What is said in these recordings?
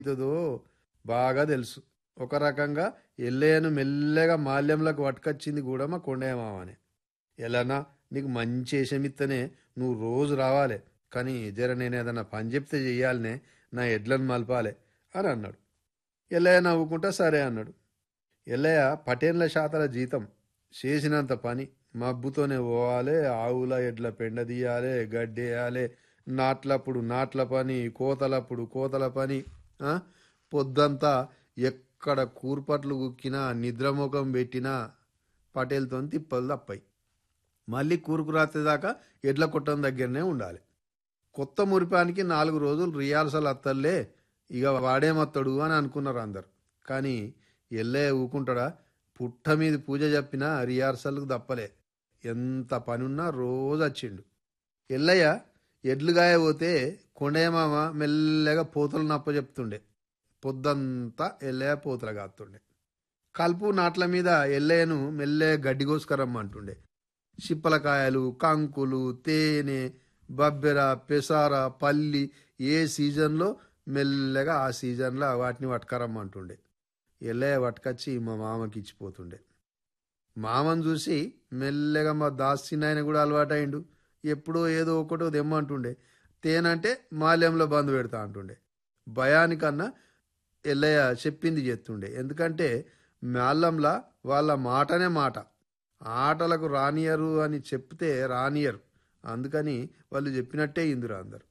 అవుతుందో బాగా తెలుసు ఒక రకంగా ఎల్లయ్యను మెల్లగా మాల్యంలోకి పట్టుకొచ్చింది కూడా మా కొండయ్య మామనే ఎలానా నీకు మంచి వేషమిత్తనే నువ్వు రోజు రావాలి కానీ జర నేను ఏదన్నా పని చెప్తే చెయ్యాలనే నా ఎడ్లను మలపాలి అని అన్నాడు ఎల్లయ్య నవ్వుకుంటా సరే అన్నాడు ఎల్లయ్య పటేన్ల శాతల జీతం చేసినంత పని మబ్బుతోనే పోవాలి ఆవుల ఎడ్ల పెండ తీయాలి గడ్డేయాలి నాట్లప్పుడు నాట్ల పని కోతలప్పుడు కోతల పని ఆ? పొద్దంతా ఎక్కడ కూర్పట్లు గుక్కినా నిద్రముఖం పెట్టినా పటేల్తో తిప్పలు తప్పాయి మళ్ళీ కూరుకు రాత్రి దాకా ఎడ్ల కొట్టం దగ్గరనే ఉండాలి కొత్త మురిపానికి నాలుగు రోజులు రియాల్సల్ అత్తల్లే ఇక వాడేమత్తడు అని అనుకున్నారు అందరు కానీ ఎల్లయ్య ఊకుంటాడా పుట్ట మీద పూజ చెప్పినా రిహార్సల్కు తప్పలే ఎంత పనున్నా రోజు వచ్చిండు ఎల్లయ్య ఎడ్లుగాయ పోతే కొండయ్య మామ మెల్లగా పోతలు నప్ప చెప్తుండే పొద్దంతా ఎల్లయ్య పోతలు కాస్తుండే కలుపు నాట్ల మీద ఎల్లయ్యను మెల్లగా గడ్డి కోసుకరమ్మంటుండే చిప్పలకాయలు కంకులు తేనె బబ్బెర పెసార పల్లి ఏ సీజన్లో మెల్లగా ఆ సీజన్లో వాటిని పట్టుకరమ్మంటుండే ఎల్లయ్య పట్టుకొచ్చి మా మామకి ఇచ్చిపోతుండే మామను చూసి మెల్లగా మా దాసినాయన కూడా అలవాటైండు ఎప్పుడో ఏదో ఒకటో దెమ్మంటుండే తేనంటే మాల్యంలో బంద్ పెడతా అంటుండే భయానికన్నా ఎల్లయ్య చెప్పింది చేస్తుండే ఎందుకంటే మాల్యంలా వాళ్ళ మాటనే మాట ఆటలకు రానియరు అని చెప్తే రానియరు అందుకని వాళ్ళు చెప్పినట్టే ఇందురు అందరు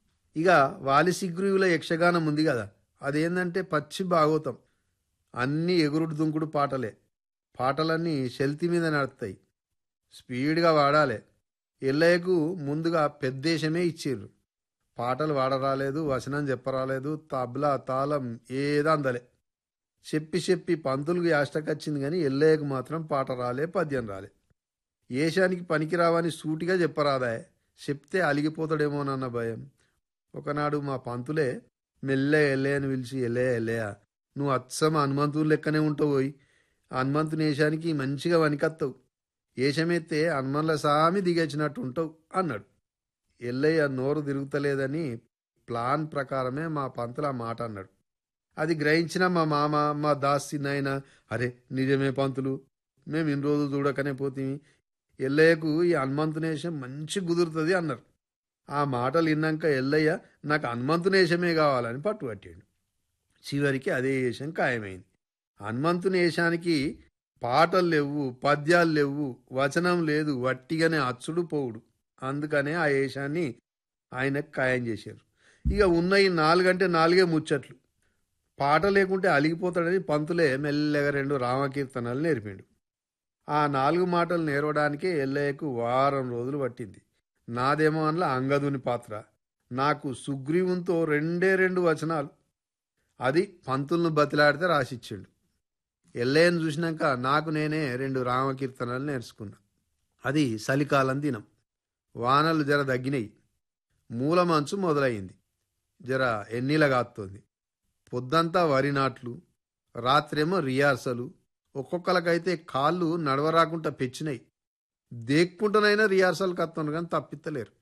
ఇక వాలి సిగ్గురువుల యక్షగానం ఉంది కదా అదేంటంటే పచ్చి భాగవతం అన్ని ఎగురుడు దుంకుడు పాటలే పాటలన్నీ శెల్తి మీద నడుస్తాయి స్పీడ్గా వాడాలి ఎల్లయ్యకు ముందుగా పెద్దేశమే ఇచ్చిర్రు పాటలు వాడరాలేదు వచనం చెప్పరాలేదు తబ్లా తాళం ఏదో అందలే చెప్పి చెప్పి పంతులకు యాష్టకొచ్చింది కానీ ఎల్లయ్యకు మాత్రం పాట రాలే పద్యం రాలే ఏషానికి పనికిరావని సూటిగా చెప్పరాదా చెప్తే అలిగిపోతాడేమోనన్న భయం ఒకనాడు మా పంతులే మెల్లె ఎల్లయ్యని పిలిచి ఎల్లయ్య ఎల్లయ్య నువ్వు అచ్చమ హనుమంతుడు లెక్కనే ఉంటావు పోయి హనుమంతుని ఏషానికి మంచిగా వనికత్తావు ఏషమెత్తే హనుమన్ల సామి దిగచ్చినట్టు ఉంటావు అన్నాడు ఎల్లయ్య నోరు తిరుగుతలేదని ప్లాన్ ప్రకారమే మా పంతులు ఆ మాట అన్నాడు అది గ్రహించిన మా మామ మా దాసి నాయన అరే నిజమే పంతులు మేము ఇన్ని రోజులు చూడకనే పోతీమి ఎల్లయ్యకు ఈ హనుమంతునేశం మంచి కుదురుతుంది అన్నారు ఆ మాటలు విన్నాక ఎల్లయ్య నాకు హనుమంతునేశమే కావాలని పట్టుబట్టాడు చివరికి అదే వేషం ఖాయమైంది హనుమంతుని వేషానికి పాటలు లేవు పద్యాలు లేవు వచనం లేదు వట్టిగానే అచ్చుడు పోవుడు అందుకనే ఆ వేషాన్ని ఆయనకు ఖాయం చేశారు ఇక ఉన్న ఈ నాలుగంటే నాలుగే ముచ్చట్లు పాట లేకుంటే అలిగిపోతాడని పంతులే మెల్లగా రెండు రామకీర్తనలు నేర్పిండు ఆ నాలుగు మాటలు నేర్వడానికే ఎల్లయ్యకు వారం రోజులు పట్టింది నాదేమో అనలా అంగదుని పాత్ర నాకు సుగ్రీవునితో రెండే రెండు వచనాలు అది పంతులను బతిలాడితే రాసిచ్చిండు ఎల్లయ్యను చూసినాక నాకు నేనే రెండు రామకీర్తనలు నేర్చుకున్నా అది చలికాలం దినం వానలు జర తగ్గినాయి మూల మంచు మొదలైంది జర ఎన్నీల కాస్తుంది పొద్దంతా వరి నాట్లు రాత్రేమో రియార్సలు ఒక్కొక్కరికైతే కాళ్ళు నడవరాకుండా పెచ్చినాయి దేక్కుంటనైనా రిహార్సల్ కత్తాను కానీ తప్పిత్తలేరు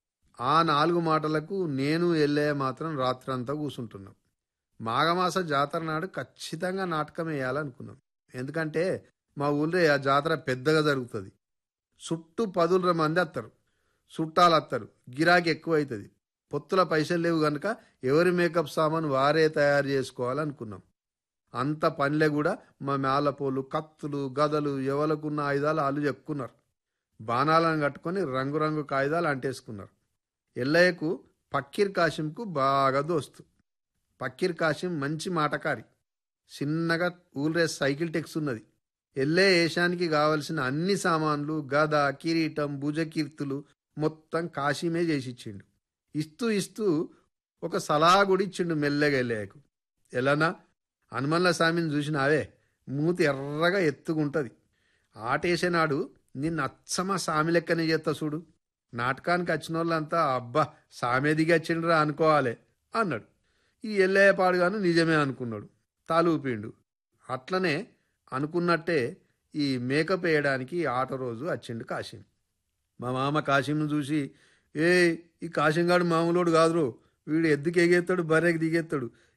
ఆ నాలుగు మాటలకు నేను ఎల్లయ్య మాత్రం రాత్రంతా కూర్చుంటున్నాం మాఘమాస జాతర నాడు ఖచ్చితంగా నాటకం వేయాలనుకున్నాం ఎందుకంటే మా ఊళ్ళో ఆ జాతర పెద్దగా జరుగుతుంది చుట్టూ పదుల మంది వస్తారు చుట్టాలు వస్తారు గిరాకీ ఎక్కువ అవుతుంది పొత్తుల పైసలు లేవు కనుక ఎవరి మేకప్ సామాన్ వారే తయారు చేసుకోవాలనుకున్నాం అంత పనిలే కూడా మా మేళపోలు కత్తులు గదలు ఎవలకున్న ఆయుధాలు వాళ్ళు చెప్పుకున్నారు బాణాలను కట్టుకొని రంగురంగు కాగితాలు అంటేసుకున్నారు ఎల్లయ్యకు పక్కీర్ కాశింకు బాగా దోస్తు పక్కీర్ కాశిం మంచి మాటకారి చిన్నగా ఊళ్ళేస్ సైకిల్ టెక్స్ ఉన్నది ఎల్లే ఏషానికి కావలసిన అన్ని సామాన్లు గద కిరీటం భుజకీర్తులు మొత్తం కాశీమే చేసిచ్చిండు ఇస్తూ ఇస్తూ ఒక సలహా కూడా ఇచ్చిండు మెల్లగా ఎల్లయ్యకు ఎలానా హనుమన్ల స్వామిని చూసినావే మూతి ఎర్రగా ఎత్తుకుంటది ఆటేసేనాడు నిన్ను అచ్చమ సామి లెక్కనే చేస్తా చూడు నాటకానికి వచ్చిన వాళ్ళంతా అబ్బా సామే దిగచ్చిండ్రా అనుకోవాలి అన్నాడు ఈ ఎల్లయ్య పాడుగాను నిజమే అనుకున్నాడు తాలూపిండు అట్లనే అనుకున్నట్టే ఈ మేకప్ వేయడానికి ఆట రోజు వచ్చిండు కాశీం మా మామ కాశీంను చూసి ఏ ఈ కాశీంగాడు మామూలోడు కాదురో వీడు ఎద్దుకు ఎగేస్తాడు బర్రెకి దిగేస్తాడు